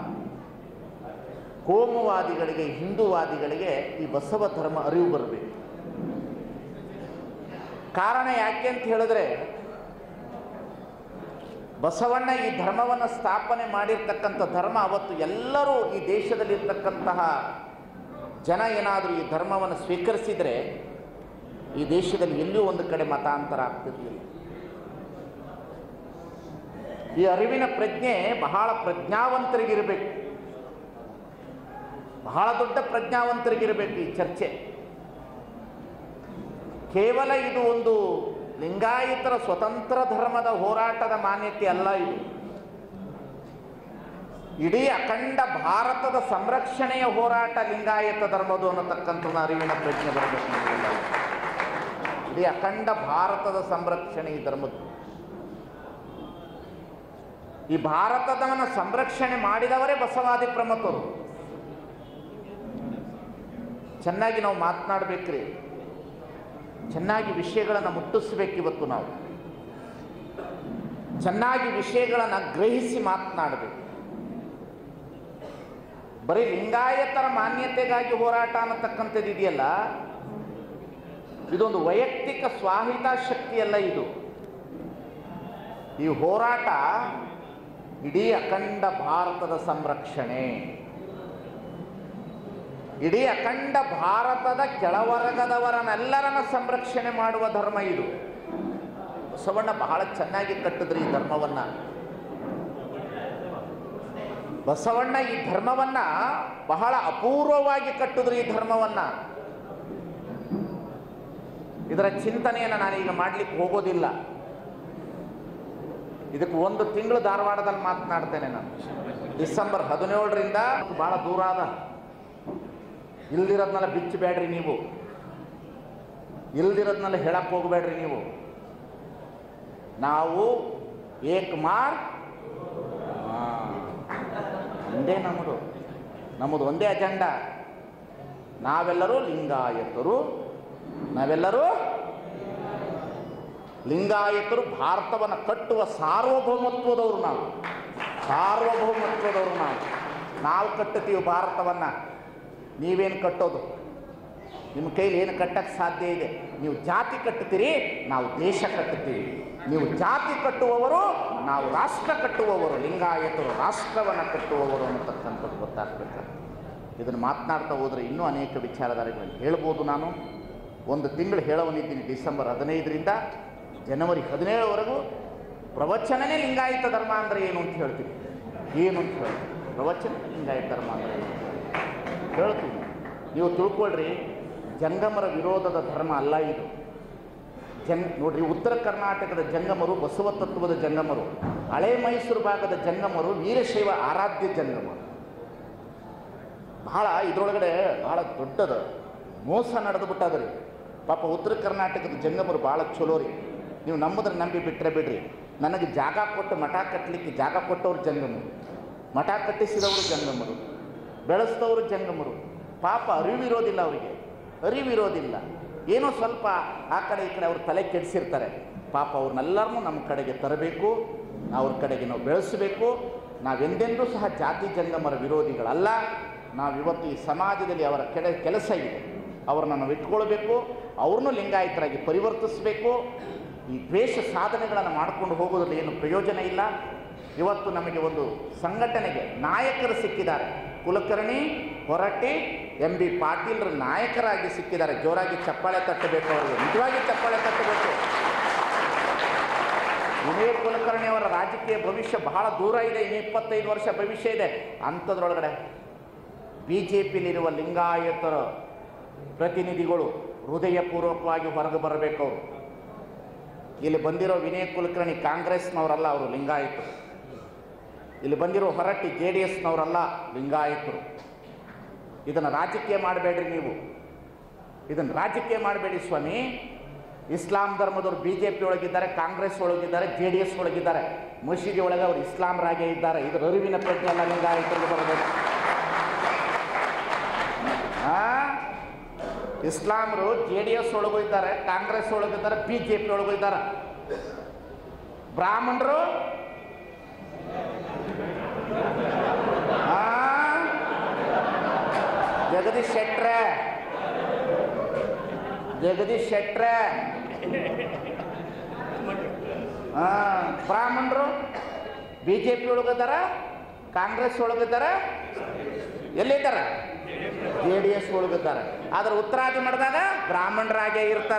ಕೋಮುವಾದಿಗಳಿಗೆ ಹಿಂದೂವಾದಿಗಳಿಗೆ ಈ ಬಸವ ಧರ್ಮ ಅರಿವು ಬರಬೇಕು ಕಾರಣ ಯಾಕೆ ಅಂತ ಹೇಳಿದ್ರೆ ಬಸವಣ್ಣ ಈ ಧರ್ಮವನ್ನು ಸ್ಥಾಪನೆ ಮಾಡಿರ್ತಕ್ಕಂಥ ಧರ್ಮ ಅವತ್ತು ಎಲ್ಲರೂ ಈ ದೇಶದಲ್ಲಿರ್ತಕ್ಕಂತಹ ಜನ ಏನಾದರೂ ಈ ಧರ್ಮವನ್ನು ಸ್ವೀಕರಿಸಿದರೆ ಈ ದೇಶದಲ್ಲಿ ಎಲ್ಲಿಯೂ ಒಂದು ಕಡೆ ಮತಾಂತರ ಆಗ್ತಿರ್ಲಿಲ್ಲ ಈ ಅರಿವಿನ ಪ್ರಜ್ಞೆ ಬಹಳ ಪ್ರಜ್ಞಾವಂತರಿಗಿರಬೇಕು ಬಹಳ ದೊಡ್ಡ ಪ್ರಜ್ಞಾವಂತರಿಗಿರಬೇಕು ಈ ಚರ್ಚೆ ಕೇವಲ ಇದು ಒಂದು ಲಿಂಗಾಯತರ ಸ್ವತಂತ್ರ ಧರ್ಮದ ಹೋರಾಟದ ಮಾನ್ಯತೆ ಅಲ್ಲ ಇದು ಇಡೀ ಅಖಂಡ ಭಾರತದ ಸಂರಕ್ಷಣೆಯ ಹೋರಾಟ ಲಿಂಗಾಯತ ಧರ್ಮದು ಅನ್ನತಕ್ಕಂಥದ್ದು ಅರಿವಿನ ಪ್ರಜ್ಞೆ ಬರಬೇಕು ನಮಗೆಲ್ಲ. ಇಡೀ ಅಖಂಡ ಭಾರತದ ಸಂರಕ್ಷಣೆ ಈ ಧರ್ಮದ್ದು ಈ ಭಾರತದವನ್ನ ಸಂರಕ್ಷಣೆ ಮಾಡಿದವರೇ ಬಸವಾದಿ ಪ್ರಮುಖರು ಚೆನ್ನಾಗಿ ನಾವು ಮಾತನಾಡ್ಬೇಕ್ರಿ ಚೆನ್ನಾಗಿ ವಿಷಯಗಳನ್ನು ಮುಟ್ಟಿಸ್ಬೇಕು ಇವತ್ತು ನಾವು ಚೆನ್ನಾಗಿ ವಿಷಯಗಳನ್ನು ಗ್ರಹಿಸಿ ಮಾತನಾಡಬೇಕು ಬರೀ ಲಿಂಗಾಯತರ ಮಾನ್ಯತೆಗಾಗಿ ಹೋರಾಟ ಅನ್ನತಕ್ಕಂಥದ್ದು ಇದೆಯಲ್ಲ ಇದೊಂದು ವೈಯಕ್ತಿಕ ಸ್ವಾಹಿತಾಶಕ್ತಿಯಲ್ಲ ಇದು ಈ ಹೋರಾಟ ಇಡೀ ಅಖಂಡ ಭಾರತದ ಸಂರಕ್ಷಣೆ ಇಡೀ ಅಖಂಡ ಭಾರತದ ಕೆಳವರ್ಗದವರನ್ನೆಲ್ಲರನ್ನ ಸಂರಕ್ಷಣೆ ಮಾಡುವ ಧರ್ಮ ಇದು ಬಸವಣ್ಣ ಬಹಳ ಚೆನ್ನಾಗಿ ಕಟ್ಟಿದ್ರಿ ಈ ಧರ್ಮವನ್ನ ಬಸವಣ್ಣ ಈ ಧರ್ಮವನ್ನ ಬಹಳ ಅಪೂರ್ವವಾಗಿ ಕಟ್ಟಿದ್ರಿ ಈ ಧರ್ಮವನ್ನ ಇದರ ಚಿಂತನೆಯನ್ನು ನಾನೀಗ ಮಾಡ್ಲಿಕ್ಕೆ ಹೋಗೋದಿಲ್ಲ ಇದಕ್ಕೆ ಒಂದು ತಿಂಗಳು ಧಾರವಾಡದಲ್ಲಿ ಮಾತನಾಡ್ತೇನೆ ನಾನು ಡಿಸೆಂಬರ್ ಹದಿನೇಳರಿಂದ ಬಹಳ ದೂರ ಅದ ಇಲ್ದಿರೋದ್ನೆಲ್ಲ ಬಿಚ್ಚಬೇಡ್ರಿ ನೀವು ಇಲ್ದಿರೋದ್ನೆಲ್ಲ ಹೇಳಕ್ಕೆ ಹೋಗಬೇಡ್ರಿ ನೀವು ನಾವು ಏಕ್ ಮಾರ್ ಆ, ಒಂದೇ ನಮ್ಮದು ನಮ್ಮದು ಒಂದೇ ಅಜೆಂಡಾ ನಾವೆಲ್ಲರೂ ಲಿಂಗಾಯತರು ನಾವೆಲ್ಲರೂ ಲಿಂಗಾಯತರು ಭಾರತವನ್ನು ಕಟ್ಟುವ ಸಾರ್ವಭೌಮತ್ವದವರು ನಾವು ಸಾರ್ವಭೌಮತ್ವದವರು ನಾವು ನಾವು ಕಟ್ಟುತ್ತೀವಿ ಭಾರತವನ್ನು ನೀವೇನು ಕಟ್ಟೋದು ನಿಮ್ಮ ಕೈಲಿ ಏನು ಕಟ್ಟಕ್ಕೆ ಸಾಧ್ಯ ಇದೆ ನೀವು ಜಾತಿ ಕಟ್ಟುತ್ತೀರಿ ನಾವು ದೇಶ ಕಟ್ಟುತ್ತೀವಿ ನೀವು ಜಾತಿ ಕಟ್ಟುವವರು ನಾವು ರಾಷ್ಟ್ರ ಕಟ್ಟುವವರು ಲಿಂಗಾಯತರು ರಾಷ್ಟ್ರವನ್ನು ಕಟ್ಟುವವರು ಅನ್ನತಕ್ಕಂಥದ್ದು ಗೊತ್ತಾಗಬೇಕು ಇದನ್ನು ಮಾತನಾಡ್ತಾ ಹೋದರೆ ಇನ್ನೂ ಅನೇಕ ವಿಚಾರಧಾರೆಗಳನ್ನು ಹೇಳ್ಬೋದು ನಾನು ಒಂದು ತಿಂಗಳು ಹೇಳವನಿದ್ದೀನಿ ಡಿಸೆಂಬರ್ ಹದಿನೈದರಿಂದ ಜನವರಿ ಹದಿನೇಳವರೆಗೂ ಪ್ರವಚನನೇ ಲಿಂಗಾಯತ ಧರ್ಮ ಅಂದರೆ ಏನು ಅಂತ ಹೇಳ್ತೀವಿ ಏನು ಅಂತ ಹೇಳ್ತೀವಿ ಪ್ರವಚನ ಲಿಂಗಾಯತ ಧರ್ಮ ಅಂದರೆ ಏನು ಹೇಳ್ತೀವಿ ನೀವು ತಿಳ್ಕೊಳ್ರಿ ಜಂಗಮರ ವಿರೋಧದ ಧರ್ಮ ಅಲ್ಲ ಇದು ಜಂಗ್ ನೋಡ್ರಿ ಉತ್ತರ ಕರ್ನಾಟಕದ ಜಂಗಮರು ಬಸವ ತತ್ವದ ಜಂಗಮರು ಹಳೆ ಮೈಸೂರು ಭಾಗದ ಜಂಗಮರು ವೀರಶೈವ ಆರಾಧ್ಯ ಜಂಗಮರು ಬಹಳ ಇದರೊಳಗಡೆ ಬಹಳ ದೊಡ್ಡದ ಮೋಸ ನಡೆದು ಬಿಟ್ಟದ್ರಿ ಪಾಪ ಉತ್ತರ ಕರ್ನಾಟಕದ ಜಂಗಮರು ಭಾಳ ಚಲೋ ರೀ ನೀವು ನಂಬುದ್ರೆ ನಂಬಿ ಬಿಟ್ಟರೆ ಬಿಡ್ರಿ ನನಗೆ ಜಾಗ ಕೊಟ್ಟು ಮಠ ಕಟ್ಟಲಿಕ್ಕೆ ಜಾಗ ಕೊಟ್ಟವ್ರು ಜಂಗಮರು ಮಠ ಕಟ್ಟಿಸಿದವರು ಜಂಗಮರು ಬೆಳೆಸಿದವರು ಜಂಗಮರು ಪಾಪ ಅರಿವಿರೋದಿಲ್ಲ ಅವರಿಗೆ ಅರಿವಿರೋದಿಲ್ಲ ಏನೋ ಸ್ವಲ್ಪ ಆ ಕಡೆ ಈ ಕಡೆ ಅವ್ರ ತಲೆ ಕೆಡಿಸಿರ್ತಾರೆ ಪಾಪ ಅವ್ರನ್ನೆಲ್ಲರನ್ನೂ ನಮ್ಮ ಕಡೆಗೆ ತರಬೇಕು ಅವ್ರ ಕಡೆಗೆ ನಾವು ಬೆಳೆಸಬೇಕು ನಾವೆಂದೆಂದೂ ಸಹ ಜಾತಿ ಜಂಗಮರ ವಿರೋಧಿಗಳಲ್ಲ ನಾವಿವತ್ತು ಈ ಸಮಾಜದಲ್ಲಿ ಅವರ ಕೆಲ ಕೆಲಸ ಇದೆ ಅವ್ರನ್ನ ನಾವು ಇಟ್ಕೊಳ್ಬೇಕು ಅವ್ರನ್ನೂ ಲಿಂಗಾಯತರಾಗಿ ಪರಿವರ್ತಿಸಬೇಕು ಈ ದ್ವೇಷ ಸಾಧನೆಗಳನ್ನು ಮಾಡಿಕೊಂಡು ಹೋಗೋದ್ರಲ್ಲಿ ಏನು ಪ್ರಯೋಜನ ಇಲ್ಲ ಇವತ್ತು ನಮಗೆ ಒಂದು ಸಂಘಟನೆಗೆ ನಾಯಕರು ಸಿಕ್ಕಿದ್ದಾರೆ ಕುಲಕರ್ಣಿ ಹೊರಟ್ಟಿ ಎಂ ಬಿ ಪಾಟೀಲ್ರ ನಾಯಕರಾಗಿ ಸಿಕ್ಕಿದ್ದಾರೆ ಜೋರಾಗಿ ಚಪ್ಪಾಳೆ ತಟ್ಟಬೇಕು ಅವರಿಗೆ ನಿಜವಾಗಿ ಚಪ್ಪಾಳೆ ತಟ್ಟಬೇಕು ವಿನಯ ಕುಲಕರ್ಣಿ ಅವರ ರಾಜಕೀಯ ಭವಿಷ್ಯ ಬಹಳ ದೂರ ಇದೆ ಇನ್ನು ಇಪ್ಪತ್ತೈದು ವರ್ಷ ಭವಿಷ್ಯ ಇದೆ ಅಂಥದ್ರೊಳಗಡೆ ಬಿ ಜೆ ಪಿಲಿರುವ ಲಿಂಗಾಯತರ ಪ್ರತಿನಿಧಿಗಳು ಹೃದಯಪೂರ್ವಕವಾಗಿ ಹೊರಗೆ ಬರಬೇಕು ಅವರು ಇಲ್ಲಿ ಬಂದಿರೋ ವಿನಯ್ ಕುಲಕರ್ಣಿ ಕಾಂಗ್ರೆಸ್ನವರಲ್ಲ ಅವರು ಲಿಂಗಾಯತರು ಇಲ್ಲಿ ಬಂದಿರೋ ಹೊರಟ್ಟಿ ಜೆ ಡಿ ಎಸ್ನವರಲ್ಲ ಲಿಂಗಾಯತರು ಇದನ್ನು ರಾಜಕೀಯ ಮಾಡಬೇಡ್ರಿ ನೀವು ಇದನ್ನು ರಾಜಕೀಯ ಮಾಡಬೇಡಿ ಸ್ವಾಮಿ ಇಸ್ಲಾಂ ಧರ್ಮದವರು ಬಿ ಜೆ ಪಿ ಒಳಗಿದ್ದಾರೆ ಕಾಂಗ್ರೆಸ್ ಒಳಗಿದ್ದಾರೆ ಜೆ ಡಿ ಎಸ್ ಒಳಗಿದ್ದಾರೆ ಮಸೀದಿ ಒಳಗೆ ಅವರು ಇಸ್ಲಾಂರಾಗೇ ಇದ್ದಾರೆ ಇದರ ಅರಿವಿನ ಪ್ರಜ್ಞೆ ಎಲ್ಲ ಲಿಂಗಾಯತರಿಗೆ ಬರಬೇಕು ಆ? ಇಸ್ಲಾಮರು ಜೆ ಡಿ ಎಸ್ ಒಳಗೂ ಇದ್ದಾರೆ ಕಾಂಗ್ರೆಸ್ ಒಳಗಿದ್ದಾರೆ ಬಿ ಜೆ ಪಿ ಒಳಗೂ ಇದ್ದಾರೆ ಬ್ರಾಹ್ಮಣರು ಆ? ಜಗದೀಶ್ ಶೆಟ್ರೆ ಜಗದೀಶ್ ಶೆಟ್ರೆ ಆ, ಬ್ರಾಹ್ಮಣರು ಬಿ ಜೆ ಪಿ ಒಳಗಿದ್ದಾರ ಕಾಂಗ್ರೆಸ್ ಒಳಗಿದ್ದಾರ ಎಲ್ಲಿದ್ದಾರೆ ಜೆ ಡಿ ಎಸ್ ಒಳಗಿದ್ದಾರೆ ಆದ್ರೆ ಉತ್ತರಾದಿ ಮಾಡಿದಾಗ ಬ್ರಾಹ್ಮಣರಾಗೇ ಇರ್ತಾರ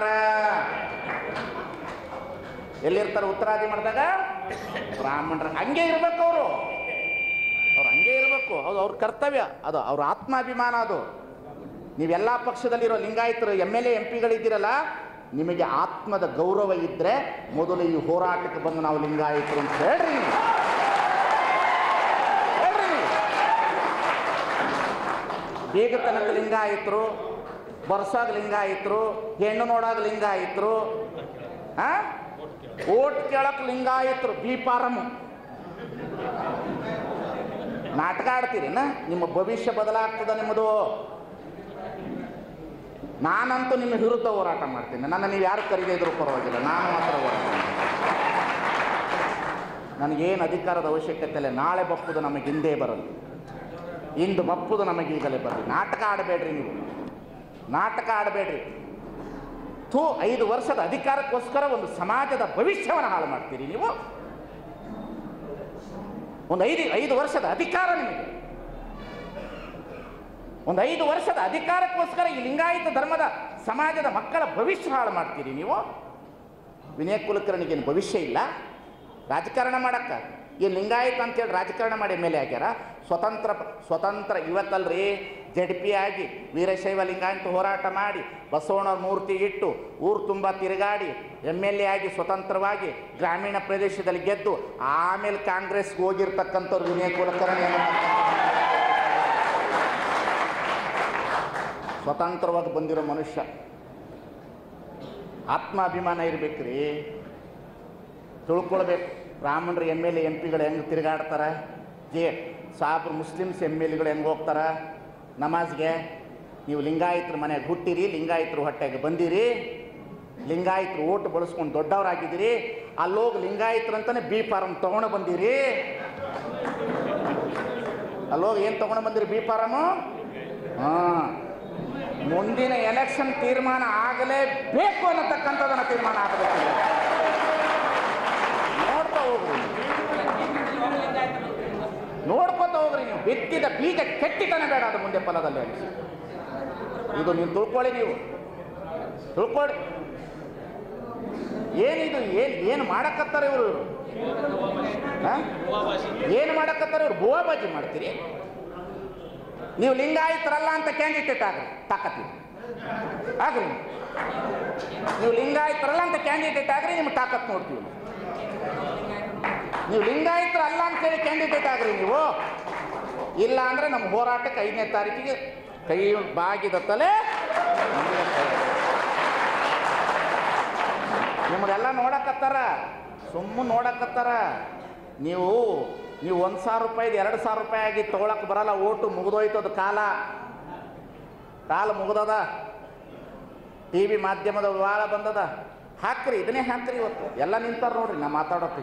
ಎಲ್ಲಿರ್ತಾರೆ ಉತ್ತರಾದಿ ಮಾಡಿದಾಗ ಬ್ರಾಹ್ಮಣರ ಹಂಗೆ ಇರ್ಬೇಕು ಅವರು ಅವ್ರು ಹಂಗೆ ಇರಬೇಕು ಅದು ಅವ್ರ ಕರ್ತವ್ಯ ಅದು ಅವ್ರ ಆತ್ಮಾಭಿಮಾನ ಅದು ನೀವೆಲ್ಲ ಪಕ್ಷದಲ್ಲಿರೋ ಲಿಂಗಾಯತರು ಎಮ್ ಎಲ್ ಎ ಎಂ ಪಿಗಳಿದ್ದೀರಲ್ಲ ನಿಮಗೆ ಆತ್ಮದ ಗೌರವ ಇದ್ದರೆ ಮೊದಲು ಈ ಹೋರಾಟಕ್ಕೆ ಬಂದು ನಾವು ಲಿಂಗಾಯತರು ಅಂತ ಹೇಳ್ರಿ ನೀವು ಹೇಳ್ರಿ ನೀವು ಬೇಗ ತನಕ ಲಿಂಗಾಯತರು ಬರ್ಸಾಗ ಲಿಂಗಾಯತರು ಹೆಣ್ಣು ನೋಡಾಗ ಲಿಂಗಾಯತರು ಆ ಓಟ್ ಕೇಳಕ್ ಲಿಂಗಾಯತರು ಬಿ ಪಾರಮ್ ನಾಟಕ ಆಡ್ತೀರಿನ ನಿಮ್ಮ ಭವಿಷ್ಯ ಬದಲಾಗ್ತದ ನಿಮ್ಮದು ನಾನಂತೂ ನಿಮ್ಮ ವಿರುದ್ಧ ಹೋರಾಟ ಮಾಡ್ತೀನಿ ನನ್ನ ನೀವು ಯಾರು ಕರೀದೇ ಇದ್ರೂ ಪರವಾಗಿಲ್ಲ ನಾನು ಮಾತ್ರ ಹೋರಾಟ ಮಾಡ್ತೀನಿ. ನನಗೇನು ಅಧಿಕಾರದ ಅವಶ್ಯಕತೆ ಇಲ್ಲ ನಾಳೆ ಬಪ್ಪುದು ನಮಗೆ ಹಿಂದೆ ಬರಲಿ ಇಂದು ಬಪ್ಪುದು ನಮಗೆ ಈಗಲೇ ಬರಲಿ ನಾಟಕ ಆಡಬೇಡ್ರಿ ನೀವು ನಾಟಕ ಆಡಬೇಡ್ರಿ ಥೂ ಐದು ವರ್ಷದ ಅಧಿಕಾರಕ್ಕೋಸ್ಕರ ಒಂದು ಸಮಾಜದ ಭವಿಷ್ಯವನ್ನು ಹಾಳು ಮಾಡ್ತೀರಿ ನೀವು ಒಂದು ಐದು ಐದು ವರ್ಷದ ಅಧಿಕಾರ ನಿಮಗೆ ಒಂದು ಐದು ವರ್ಷದ ಅಧಿಕಾರಕ್ಕೋಸ್ಕರ ಈ ಲಿಂಗಾಯತ ಧರ್ಮದ ಸಮಾಜದ ಮಕ್ಕಳ ಭವಿಷ್ಯ ಹಾಳು ಮಾಡ್ತೀರಿ ನೀವು ವಿನಯ ಕುಲಕರ್ಣಿಗೇನು ಭವಿಷ್ಯ ಇಲ್ಲ ರಾಜಕಾರಣ ಮಾಡಕ್ಕ ಈ ಲಿಂಗಾಯತ ಅಂತೇಳಿ ರಾಜಕಾರಣ ಮಾಡಿ ಮೇಲೆ ಆಗ್ಯಾರ ಸ್ವತಂತ್ರ ಸ್ವತಂತ್ರ ಇವತ್ತಲ್ರಿ ಜಡ್ ಪಿ ಆಗಿ ವೀರಶೈವ ಲಿಂಗಾಯತ ಹೋರಾಟ ಮಾಡಿ ಬಸವಣ್ಣ ಮೂರ್ತಿ ಇಟ್ಟು ಊರು ತುಂಬ ತಿರುಗಾಡಿ ಎಮ್ ಎಲ್ ಎ ಆಗಿ ಸ್ವತಂತ್ರವಾಗಿ ಗ್ರಾಮೀಣ ಪ್ರದೇಶದಲ್ಲಿ ಗೆದ್ದು ಆಮೇಲೆ ಕಾಂಗ್ರೆಸ್ಗೆ ಹೋಗಿರ್ತಕ್ಕಂಥವ್ರು ವಿನಯ ಕುಲಕರ್ಣಿ ಅನ್ನೋ ಸ್ವತಂತ್ರವಾಗಿ ಬಂದಿರೋ ಮನುಷ್ಯ ಆತ್ಮಾಭಿಮಾನ ಇರ್ಬೇಕ್ರಿ ತಿಳ್ಕೊಳ್ಬೇಕು ಬ್ರಾಹ್ಮಣರು ಎಮ್ ಎಲ್ ಎ ಎಂ ಪಿಗಳು ಹೆಂಗೆ ತಿರುಗಾಡ್ತಾರೆ ಜೇ ಸಾಬ್ರು ಮುಸ್ಲಿಮ್ಸ್ ಎಮ್ ಎಲ್ ಎಗಳು ಹೆಂಗೆ ಹೋಗ್ತಾರೆ ನಮಾಜ್ಗೆ ನೀವು ಲಿಂಗಾಯತರ ಮನೆಗೆ ಹುಟ್ಟಿರಿ ಲಿಂಗಾಯತರ ಹೊಟ್ಟೆಗೆ ಬಂದಿರಿ ಲಿಂಗಾಯತರು ಓಟ್ ಬಳಸ್ಕೊಂಡು ದೊಡ್ಡವರಾಗಿದ್ದೀರಿ ಅಲ್ಲೋಗಿ ಲಿಂಗಾಯತರಂತಾನೆ ಬಿ ಫಾರಮ್ ತೊಗೊಂಡು ಬಂದಿರಿ ಅಲ್ಲೋಗಿ ಏನು ತೊಗೊಂಡು ಬಂದಿರಿ ಬಿ ಫಾರಮು ಹಾಂ ಮುಂದಿನ ಎಲೆಕ್ಷನ್ ತೀರ್ಮಾನ ಆಗಲೇಬೇಕು ಅನ್ನತಕ್ಕಂಥದ್ದನ್ನು ತೀರ್ಮಾನ ಆಗಬೇಕು ನೋಡ್ತಾ ಹೋಗ್ರಿ ನೋಡ್ಕೊತ ಹೋಗ್ರಿ ನೀವು ಬಿತ್ತಿದ ಬೀಜ ಕೆಟ್ಟಿತನ ಬೇಡ ಅದು ಮುಂದೆ ಫಲದಲ್ಲಿ ಇದು ನೀವು ತಿಳ್ಕೊಳ್ಳಿ ನೀವು ತಿಳ್ಕೊಳ್ಳಿ ಏನಿದು ಏನು ಏನು ಮಾಡಕತ್ತಾರ ಇವರು ಏನು ಮಾಡಕತ್ತಾರ ಇವ್ರು ಬೋವಾಬಾಜಿ ಮಾಡ್ತೀರಿ ನೀವು ಲಿಂಗಾಯತರಲ್ಲ ಅಂತ ಕ್ಯಾಂಡಿಡೇಟ್ ಆಗ್ರಿ ತಾಕತ್ತಿ ಆಗ್ರಿ ನೀವು ಲಿಂಗಾಯತರಲ್ಲ ಅಂತ ಕ್ಯಾಂಡಿಡೇಟ್ ಆಗ್ರಿ ನಿಮ್ಗೆ ತಾಕತ್ ನೋಡ್ತೀವಿ ನಾವು. ನೀವು ಲಿಂಗಾಯತರು ಅಲ್ಲ ಅಂತೇಳಿ ಕ್ಯಾಂಡಿಡೇಟ್ ಆಗ್ರಿ ನೀವು ಇಲ್ಲ ಅಂದ್ರೆ ನಮ್ಮ ಹೋರಾಟಕ್ಕೆ ಐದನೇ ತಾರೀಕಿಗೆ ಕೈ ಬಾಗಿದ ತಲೆ ನಮ್ಗೆ ಕೈ. ನಿಮಗೆಲ್ಲ ನೋಡಕತ್ತಾರ ಸುಮ್ಮನೆ ನೋಡಕತ್ತಾರ ನೀವು ನೀವು ಒಂದು ಸಾವಿರ ರೂಪಾಯಿದು ಎರಡು ಸಾವಿರ ರೂಪಾಯಿ ಆಗಿ ತೊಗೊಳಕ್ಕೆ ಬರಲ್ಲ ಓಟು ಮುಗಿದೋಯ್ತು ಅದು ಕಾಲ ಕಾಲ ಮುಗ್ದದ ಟಿ ವಿ ಮಾಧ್ಯಮದ ಭಾಳ ಬಂದದ ಹಾಕ್ರಿ ಇದನ್ನೇ ಹಾಕ್ರಿ ಇವತ್ತು ಎಲ್ಲ ನಿಂತಾರ ನೋಡ್ರಿ ನಾ ಮಾತಾಡೋಕೆ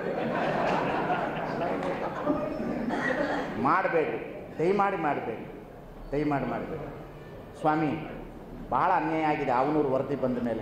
ಮಾಡಬೇಡ್ರಿ ದಯಮಾಡಿ ಮಾಡಬೇಡಿ ದಯಮಾಡಿ ಮಾಡಬೇಡಿ ಸ್ವಾಮಿ ಭಾಳ ಅನ್ಯಾಯ ಆಗಿದೆ ಅವನೂರು ವರದಿ ಬಂದ ಮೇಲೆ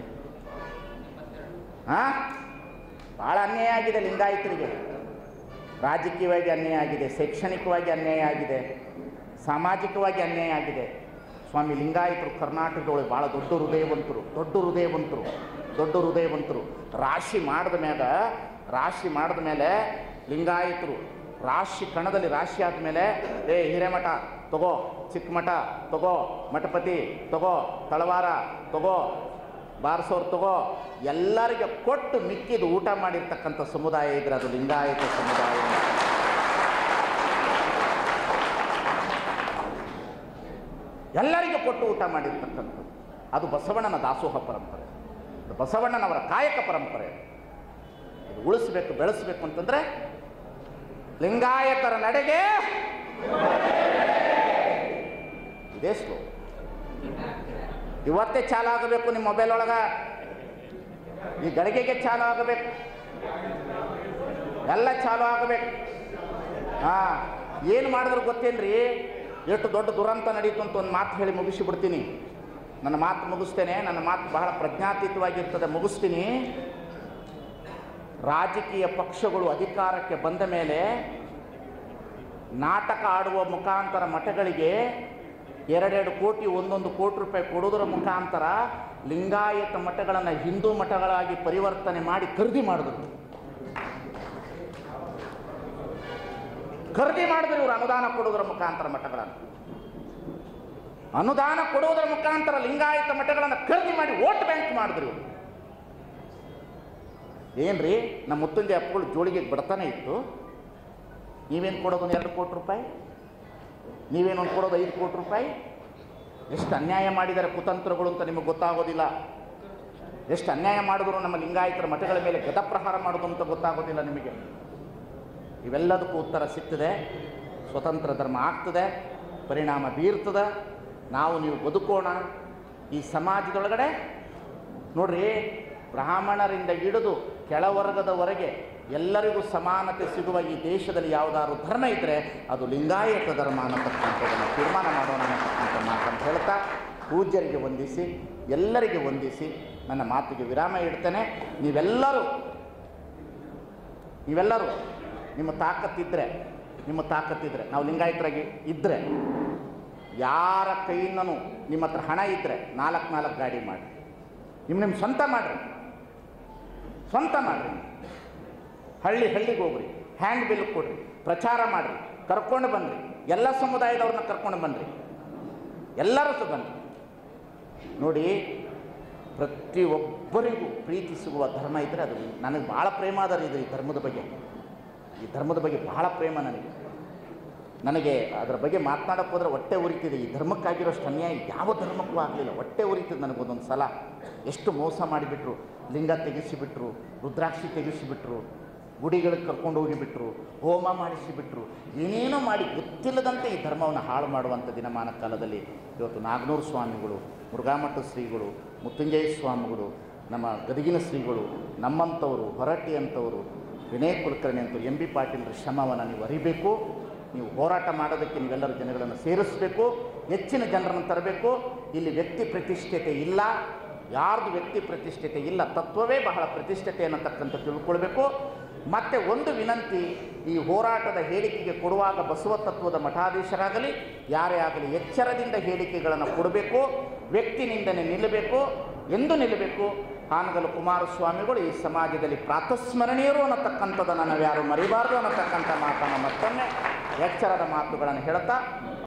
ಹಾಂ ಭಾಳ ಅನ್ಯಾಯ ಆಗಿದೆ ಲಿಂಗಾಯತರಿಗೆ ರಾಜಕೀಯವಾಗಿ ಅನ್ಯಾಯ ಆಗಿದೆ ಶೈಕ್ಷಣಿಕವಾಗಿ ಅನ್ಯಾಯ ಆಗಿದೆ ಸಾಮಾಜಿಕವಾಗಿ ಅನ್ಯಾಯ ಆಗಿದೆ ಸ್ವಾಮಿ ಲಿಂಗಾಯತರು ಕರ್ನಾಟಕದೊಳಗೆ ಭಾಳ ದೊಡ್ಡ ಹೃದಯವಂತರು ದೊಡ್ಡ ಹೃದಯವಂತರು ದೊಡ್ಡ ಹೃದಯವಂತರು ರಾಶಿ ಮಾಡಿದ ಮ್ಯಾಗ ರಾಶಿ ಮಾಡಿದ ಮೇಲೆ ಲಿಂಗಾಯತರು ರಾಶಿ ಕಣದಲ್ಲಿ ರಾಶಿ ಆದಮೇಲೆ ಏ ಹಿರೇಮಠ ತಗೋ ಚಿಕ್ಕ ಮಠ ತಗೋ ಮಠಪತಿ ತಗೋ ತಳವಾರ ತಗೋ ಬಾರಿಸೋರು ತಗೋ ಎಲ್ಲರಿಗೆ ಕೊಟ್ಟು ಮಿಕ್ಕಿದು ಊಟ ಮಾಡಿರ್ತಕ್ಕಂಥ ಸಮುದಾಯ ಇದ್ರೆ ಅದು ಲಿಂಗಾಯತ ಸಮುದಾಯ ಎಲ್ಲರಿಗೂ ಕೊಟ್ಟು ಊಟ ಮಾಡಿರ್ತಕ್ಕಂಥದ್ದು ಅದು ಬಸವಣ್ಣನ ದಾಸೋಹ ಪರಂಪರೆ ಅದು ಬಸವಣ್ಣನವರ ಕಾಯಕ ಪರಂಪರೆ ಇದು ಉಳಿಸ್ಬೇಕು ಬೆಳೆಸ್ಬೇಕು ಅಂತಂದ್ರೆ ಲಿಂಗಾಯತರ ನಡೆಗೆ ಇದೇ ಸ್ಲೋ ಇವತ್ತೇ ಚಾಲು ಆಗಬೇಕು ನಿಮ್ಮ ಮೊಬೈಲ್ ಒಳಗ ಈ ಗಳಿಗೆಗೆ ಚಾಲು ಆಗಬೇಕು ಎಲ್ಲ ಚಾಲು ಆಗಬೇಕು ಹಾ ಏನು ಮಾಡಿದ್ರು ಗೊತ್ತೇನ್ರಿ ಎಷ್ಟು ದೊಡ್ಡ ದುರಂತ ನಡೀತು ಅಂತ ಒಂದು ಮಾತು ಹೇಳಿ ಮುಗಿಸಿಬಿಡ್ತೀನಿ ನನ್ನ ಮಾತು ಮುಗಿಸ್ತೇನೆ ನನ್ನ ಮಾತು ಬಹಳ ಪ್ರಜ್ಞಾತೀತವಾಗಿರ್ತದೆ ಮುಗಿಸ್ತೀನಿ ರಾಜಕೀಯ ಪಕ್ಷಗಳು ಅಧಿಕಾರಕ್ಕೆ ಬಂದ ಮೇಲೆ ನಾಟಕ ಆಡುವ ಮುಖಾಂತರ ಮಠಗಳಿಗೆ ಎರಡೆರಡು ಕೋಟಿ ಒಂದೊಂದು ಕೋಟಿ ರೂಪಾಯಿ ಕೊಡೋದರ ಮುಖಾಂತರ ಲಿಂಗಾಯತ ಮಠಗಳನ್ನು ಹಿಂದೂ ಮಠಗಳಾಗಿ ಪರಿವರ್ತನೆ ಮಾಡಿ ಖರೀದಿ ಮಾಡಿದ್ರು ಖರೀದಿ ಮಾಡಿದ್ರು ಇವರು ಅನುದಾನ ಕೊಡೋದರ ಮುಖಾಂತರ ಮಠಗಳನ್ನು ಅನುದಾನ ಕೊಡುವುದರ ಮುಖಾಂತರ ಲಿಂಗಾಯತ ಮಠಗಳನ್ನು ಖರೀದಿ ಮಾಡಿ ವೋಟ್ ಬ್ಯಾಂಕ್ ಮಾಡಿದ್ರು ಇವರು ಏನ್ರಿ ನಮ್ಮ ಮುತ್ತುಂಜಿ ಅಪ್ಪಗಳು ಜೋಳಿಗೆ ಬಡತನ ಇತ್ತು ನೀವೇನು ಕೊಡೋದು ಒಂದು ಎರಡು ಕೋಟಿ ರೂಪಾಯಿ ನೀವೇನು ಒಂದು ಕೊಡೋದು ಐದು ಕೋಟಿ ರೂಪಾಯಿ ಎಷ್ಟು ಅನ್ಯಾಯ ಮಾಡಿದ್ದಾರೆ ಕುತಂತ್ರಗಳು ಅಂತ ನಿಮಗೆ ಗೊತ್ತಾಗೋದಿಲ್ಲ ಎಷ್ಟು ಅನ್ಯಾಯ ಮಾಡಿದ್ರು ನಮ್ಮ ಲಿಂಗಾಯತರ ಮಠಗಳ ಮೇಲೆ ಗದಪ್ರಹಾರ ಮಾಡೋದು ಅಂತ ಗೊತ್ತಾಗೋದಿಲ್ಲ ನಿಮಗೆ ಇವೆಲ್ಲದಕ್ಕೂ ಉತ್ತರ ಸಿಗ್ತದೆ ಸ್ವತಂತ್ರ ಧರ್ಮ ಆಗ್ತದೆ ಪರಿಣಾಮ ಬೀರ್ತದೆ ನಾವು ನೀವು ಬದುಕೋಣ ಈ ಸಮಾಜದೊಳಗಡೆ ನೋಡ್ರಿ ಬ್ರಾಹ್ಮಣರಿಂದ ಹಿಡಿದು ಕೆಳವರ್ಗದವರೆಗೆ ಎಲ್ಲರಿಗೂ ಸಮಾನತೆ ಸಿಗುವ ಈ ದೇಶದಲ್ಲಿ ಯಾವುದಾದ್ರು ಧರ್ಮ ಇದ್ದರೆ ಅದು ಲಿಂಗಾಯತ ಧರ್ಮ ಅನ್ನತಕ್ಕಂಥದ್ದನ್ನು ತೀರ್ಮಾನ ಮಾಡೋಣ ಅನ್ನತಕ್ಕಂಥ ಮಾತನ್ನು ಹೇಳ್ತಾ ಪೂಜ್ಯರಿಗೆ ವಂದಿಸಿ ಎಲ್ಲರಿಗೆ ವಂದಿಸಿ ನನ್ನ ಮಾತಿಗೆ ವಿರಾಮ ಇಡ್ತೇನೆ ನೀವೆಲ್ಲರೂ ನೀವೆಲ್ಲರೂ ನಿಮ್ಮ ತಾಕತ್ತಿದ್ದರೆ ನಿಮ್ಮ ತಾಕತ್ತಿದ್ರೆ ನಾವು ಲಿಂಗಾಯತರಾಗಿ ಇದ್ದರೆ ಯಾರ ಕೈಯಿಂದನೂ ನಿಮ್ಮ ಹತ್ರ ಹಣ ಇದ್ದರೆ ನಾಲ್ಕು ನಾಲ್ಕು ಗಾಡಿ ಮಾಡಿ ನಿಮ್ಮ ನಿಮ್ಮ ಸ್ವಂತ ಮಾಡಿರಿ ಸ್ವಂತ ಮಾಡಿರಿ ಹಳ್ಳಿ ಹಳ್ಳಿಗೆ ಹೋಗ್ರಿ ಹ್ಯಾಂಡ್ ಬಿಲ್ ಕೊಡ್ರಿ ಪ್ರಚಾರ ಮಾಡಿರಿ ಕರ್ಕೊಂಡು ಬನ್ನಿರಿ ಎಲ್ಲ ಸಮುದಾಯದವ್ರನ್ನ ಕರ್ಕೊಂಡು ಬನ್ನಿರಿ ಎಲ್ಲರೂ ಸಹ ಬನ್ನಿ ನೋಡಿ ಪ್ರತಿಯೊಬ್ಬರಿಗೂ ಪ್ರೀತಿ ಸಿಗುವ ಧರ್ಮ ಇದ್ದರೆ ಅದು ನನಗೆ ಭಾಳ ಪ್ರೇಮ ಅದ ರೀ ಇದು ಈ ಧರ್ಮದ ಬಗ್ಗೆ ಈ ಧರ್ಮದ ಬಗ್ಗೆ ಬಹಳ ಪ್ರೇಮ ನನಗೆ ನನಗೆ ಅದರ ಬಗ್ಗೆ ಮಾತನಾಡಕ್ಕೆ ಹೋದ್ರೆ ಹೊಟ್ಟೆ ಉರಿತಿದೆ ಈ ಧರ್ಮಕ್ಕಾಗಿರೋಷ್ಟು ಅನ್ಯಾಯ ಯಾವ ಧರ್ಮಕ್ಕೂ ಆಗಲಿಲ್ಲ ಹೊಟ್ಟೆ ಉರಿತಿದೆ ನನಗೊಂದೊಂದು ಸಲ ಎಷ್ಟು ಮೋಸ ಮಾಡಿಬಿಟ್ರು ಲಿಂಗ ತೆಗೆಸಿಬಿಟ್ರು ರುದ್ರಾಕ್ಷಿ ತೆಗೆಸಿಬಿಟ್ರು ಗುಡಿಗಳಿಗೆ ಕರ್ಕೊಂಡು ಹೋಗಿಬಿಟ್ರು ಹೋಮ ಮಾಡಿಸಿಬಿಟ್ರು ಏನೇನೋ ಮಾಡಿ ಗೊತ್ತಿಲ್ಲದಂತೆ ಈ ಧರ್ಮವನ್ನು ಹಾಳು ಮಾಡುವಂಥ ದಿನಮಾನ ಕಾಲದಲ್ಲಿ ಇವತ್ತು ನಾಗನೂರು ಸ್ವಾಮಿಗಳು ಮುರುಘಾಮಠ ಶ್ರೀಗಳು ಮುತ್ತುಂಜಯ ಸ್ವಾಮಿಗಳು ನಮ್ಮ ಗದಗಿನ ಶ್ರೀಗಳು ನಮ್ಮಂಥವರು ಹೊರಟ್ಟಿ ಅಂಥವರು ವಿನಯ್ ಕುಲಕರ್ಣಿ ಅಂತವ್ರು ಎಂ ಬಿ ಪಾಟೀಲ್ರ ಶ್ರಮವನ್ನು ನೀವು ಅರಿಬೇಕು ನೀವು ಹೋರಾಟ ಮಾಡೋದಕ್ಕೆ ನೀವೆಲ್ಲರೂ ಜನಗಳನ್ನು ಸೇರಿಸಬೇಕು ಹೆಚ್ಚಿನ ಜನರನ್ನು ತರಬೇಕು ಇಲ್ಲಿ ವ್ಯಕ್ತಿ ಪ್ರತಿಷ್ಠತೆ ಇಲ್ಲ ಯಾರ್ದು ವ್ಯಕ್ತಿ ಪ್ರತಿಷ್ಠತೆ ಇಲ್ಲ ತತ್ವವೇ ಬಹಳ ಪ್ರತಿಷ್ಠತೆ ಅನ್ನತಕ್ಕಂಥ ತಿಳ್ಕೊಳ್ಬೇಕು ಮತ್ತೆ ಒಂದು ವಿನಂತಿ ಈ ಹೋರಾಟದ ಹೇಳಿಕೆಗೆ ಕೊಡುವಾಗ ಬಸವ ತತ್ವದ ಮಠಾಧೀಶರಾಗಲಿ ಯಾರೇ ಆಗಲಿ ಎಚ್ಚರದಿಂದ ಹೇಳಿಕೆಗಳನ್ನು ಕೊಡಬೇಕು ವ್ಯಕ್ತಿ ನಿಂದನೆ ನಿಲ್ಲಬೇಕು ಎಂದು ನಿಲ್ಲಬೇಕು ಹಾನಗಲ್ ಕುಮಾರಸ್ವಾಮಿಗಳು ಈ ಸಮಾಜದಲ್ಲಿ ಪ್ರಾತಸ್ಮರಣೀಯರು ಅನ್ನತಕ್ಕಂಥದ್ದನ್ನು ನಾವು ಯಾರು ಮರಿಬಾರ್ದು ಅನ್ನತಕ್ಕಂಥ ಮಾತನ್ನು ಮತ್ತೊಮ್ಮೆ ಎಚ್ಚರದ ಮಾತುಗಳನ್ನು ಹೇಳ್ತಾ